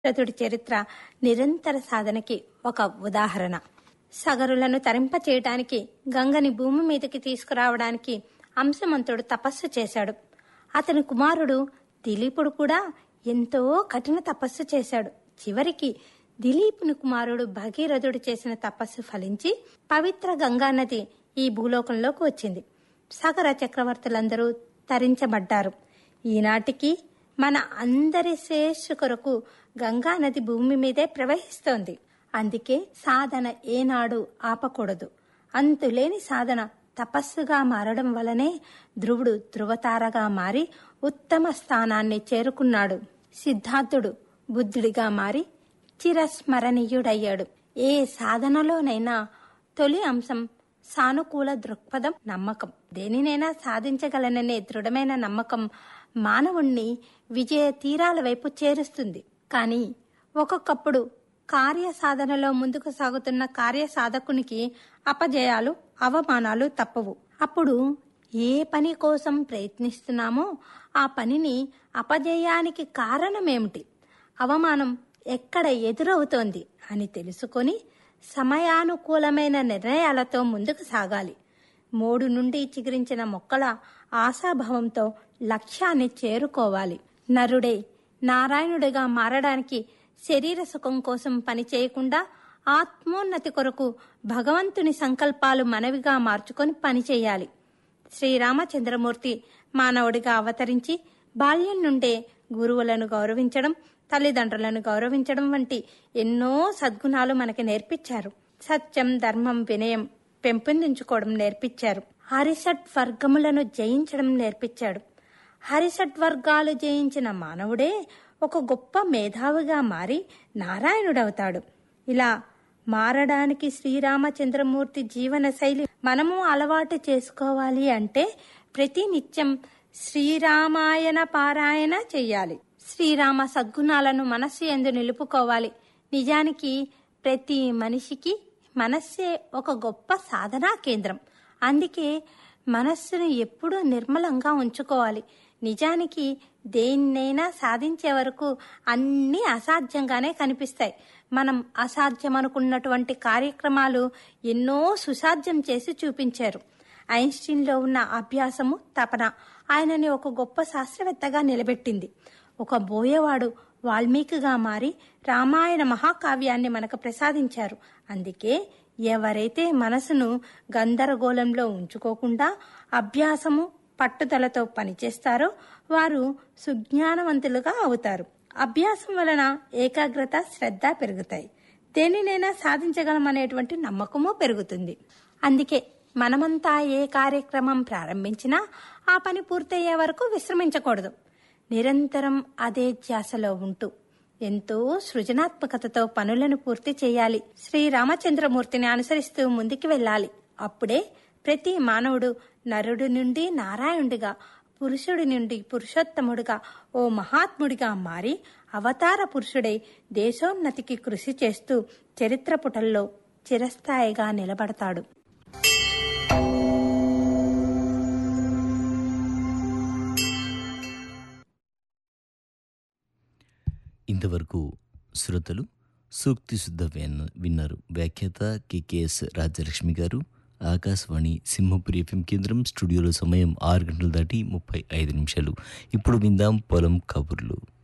భగీరథుడి చరిత్ర నిరంతర సాధనకి ఒక ఉదాహరణ సగరులను తరింప చేయటానికి గంగని భూమి మీదకి తీసుకురావడానికి అంశమంతుడు తపస్సు చేశాడు అతని కుమారుడు దిలీపుడు కూడా ఎంతో కఠిన తపస్సు చేశాడు చివరికి దిలీపుని కుమారుడు భగీరథుడు చేసిన తపస్సు ఫలించి పవిత్ర గంగానది ఈ భూలోకంలోకి వచ్చింది సగర చక్రవర్తులందరూ తరించబడ్డారు ఈనాటికి మన అందరి శ్రేయస్సు కొరకు గంగా నది భూమి మీదే ప్రవహిస్తోంది అందుకే సాధన ఏనాడు ఆపకూడదు అంతులేని సాధన తపస్సుగా మారడం వలనే ధ్రువుడు ధృవతారగా మారి ఉత్తమ స్థానాన్ని చేరుకున్నాడు సిద్ధార్థుడు బుద్ధుడిగా మారి చిరస్మరణీయుడయ్యాడు ఏ సాధనలోనైనా తొలి అంశం సానుకూల దృక్పథం నమ్మకం దేనినైనా సాధించగలననే దృఢమైన నమ్మకం మానవుణ్ణి విజయ తీరాల వైపు చేరుస్తుంది కానీ ఒక్కొక్కప్పుడు కార్య సాధనలో ముందుకు సాగుతున్న కార్య సాధకునికి అపజయాలు అవమానాలు తప్పవు అప్పుడు ఏ పని కోసం ప్రయత్నిస్తున్నామో ఆ పనిని అపజయానికి కారణమేమిటి అవమానం ఎక్కడ ఎదురవుతోంది అని తెలుసుకొని సమయానుకూలమైన నిర్ణయాలతో ముందుకు సాగాలి మూడు నుండి చిగురించిన మొక్కల ఆశాభావంతో లక్ష్యాన్ని చేరుకోవాలి నరుడే నారాయణుడిగా మారడానికి శరీర సుఖం కోసం పని చేయకుండా ఆత్మోన్నతి కొరకు భగవంతుని సంకల్పాలు మనవిగా మార్చుకొని పనిచేయాలి శ్రీరామచంద్రమూర్తి మానవుడిగా అవతరించి బాల్యం నుండే గురువులను గౌరవించడం తల్లిదండ్రులను గౌరవించడం వంటి ఎన్నో సద్గుణాలు మనకి నేర్పించారు సత్యం ధర్మం వినయం పెంపొందించుకోవడం నేర్పించారు హరిషట్ వర్గములను జయించడం నేర్పించాడు హరిషట్ వర్గాలు జయించిన మానవుడే ఒక గొప్ప మేధావిగా మారి నారాయణుడవుతాడు ఇలా మారడానికి శ్రీరామచంద్రమూర్తి జీవన శైలి మనము అలవాటు చేసుకోవాలి అంటే ప్రతి నిత్యం శ్రీరామాయణ పారాయణ చెయ్యాలి శ్రీరామ సద్గుణాలను మనస్సు ఎందు నిలుపుకోవాలి నిజానికి ప్రతి మనిషికి మనస్సే ఒక గొప్ప సాధనా కేంద్రం అందుకే మనస్సును ఎప్పుడూ నిర్మలంగా ఉంచుకోవాలి నిజానికి దేన్నైనా సాధించే వరకు అన్నీ అసాధ్యంగానే కనిపిస్తాయి మనం అసాధ్యం అనుకున్నటువంటి కార్యక్రమాలు ఎన్నో సుసాధ్యం చేసి చూపించారు ఐన్స్టీన్లో ఉన్న అభ్యాసము తపన ఆయనని ఒక గొప్ప శాస్త్రవేత్తగా నిలబెట్టింది ఒక బోయేవాడు వాల్మీకిగా మారి రామాయణ మహాకావ్యాన్ని మనకు ప్రసాదించారు అందుకే ఎవరైతే మనసును గందరగోళంలో ఉంచుకోకుండా అభ్యాసము పట్టుదలతో పనిచేస్తారో వారు సుజ్ఞానవంతులుగా అవుతారు అభ్యాసం వలన ఏకాగ్రత శ్రద్ధ పెరుగుతాయి దేనినైనా సాధించగలమనేటువంటి నమ్మకము పెరుగుతుంది అందుకే మనమంతా ఏ కార్యక్రమం ప్రారంభించినా ఆ పని పూర్తయ్యే వరకు విశ్రమించకూడదు నిరంతరం అదే ధ్యాసలో ఉంటూ ఎంతో సృజనాత్మకతతో పనులను పూర్తి చేయాలి శ్రీ రామచంద్రమూర్తిని అనుసరిస్తూ ముందుకు వెళ్ళాలి అప్పుడే ప్రతి మానవుడు నరుడి నుండి నారాయణుడిగా పురుషుడి నుండి పురుషోత్తముడిగా ఓ మహాత్ముడిగా మారి అవతార పురుషుడై దేశోన్నతికి కృషి చేస్తూ చరిత్ర పుటల్లో చిరస్థాయిగా నిలబడతాడు ఇంతవరకు శ్రోతలు సూక్తి శుద్ధ విన్న విన్నారు వ్యాఖ్యాత కెకేఎస్ రాజ్యలక్ష్మి గారు ఆకాశవాణి సింహపురి ఎఫ్ఎం కేంద్రం స్టూడియోలో సమయం ఆరు గంటలు దాటి ముప్పై ఐదు నిమిషాలు ఇప్పుడు విందాం పొలం కబుర్లు